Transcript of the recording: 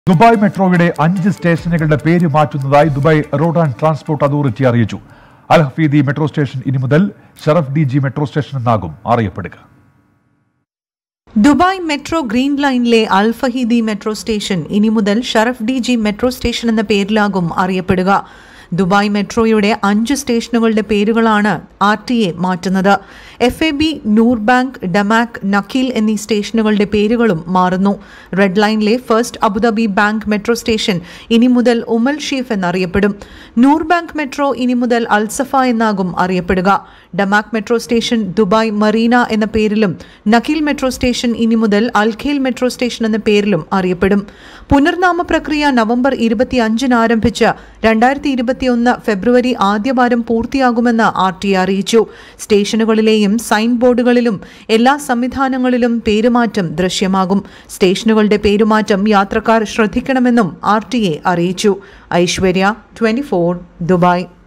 Dubai മെട്രോയുടെ അഞ്ച് സ്റ്റേഷനുകളുടെ പേര് മാറ്റുന്നതായി Dubai road and transport authority അറിയിച്ചു അൽ ഹഫീദി മെട്രോ സ്റ്റേഷൻ ഇനി മുതൽ Sharaf D G metro station എന്നാകും അറിയപ്പെടുക ദുബായ് മെട്രോ ഗ്രീൻ ലൈനിലെ അൽ ഫഹീദി മെട്രോ സ്റ്റേഷൻ ഇനി മുതൽ Sharaf D G metro station എന്ന പേരിലാകും അറിയപ്പെടുക ദുബായ് മെട്രോയുടെ അഞ്ച് സ്റ്റേഷനുകളുടെ പേരുകളാണ് ആർ ടി എ മാറ്റുന്നത് F A B Noor Bank Damac Nakheel എന്നീ സ്റ്റേഷനുകളുടെ പേരുകളും മാറുന്നു റെഡ് ലൈനിലെ first Abu Dhabi bank metro station ഇനി മുതൽ ഉമൽ ഷീഫ് എന്നറിയപ്പെടും നൂർബാങ്ക് മെട്രോ ഇനി മുതൽ അൽസഫ എന്നാകും അറിയപ്പെടുക Damac metro station Dubai Marina എന്ന പേരിലും നക്കീൽ മെട്രോ സ്റ്റേഷൻ ഇനി മുതൽ അൽഖേൽ മെട്രോ സ്റ്റേഷൻ എന്ന പേരിലും പുനർനാമ പ്രക്രിയ നവംബർ ഇരുപത്തി അഞ്ചിന് ആരംഭിച്ച് രണ്ടായിരത്തി ഇരുപത്തിയൊന്ന് ഫെബ്രുവരി ആദ്യവാരം പൂർത്തിയാകുമെന്ന് ആർ ടി അറിയിച്ചു സ്റ്റേഷനുകളിലെയും സൈൻ ബോർഡുകളിലും എല്ലാ സംവിധാനങ്ങളിലും പേരുമാറ്റം ദൃശ്യമാകും സ്റ്റേഷനുകളുടെ പേരുമാറ്റം യാത്രക്കാർ ശ്രദ്ധിക്കണമെന്നും ആർ ടി എ അറിയിച്ചു ഐശ്വര്യ ട്വന്റി ദുബായ്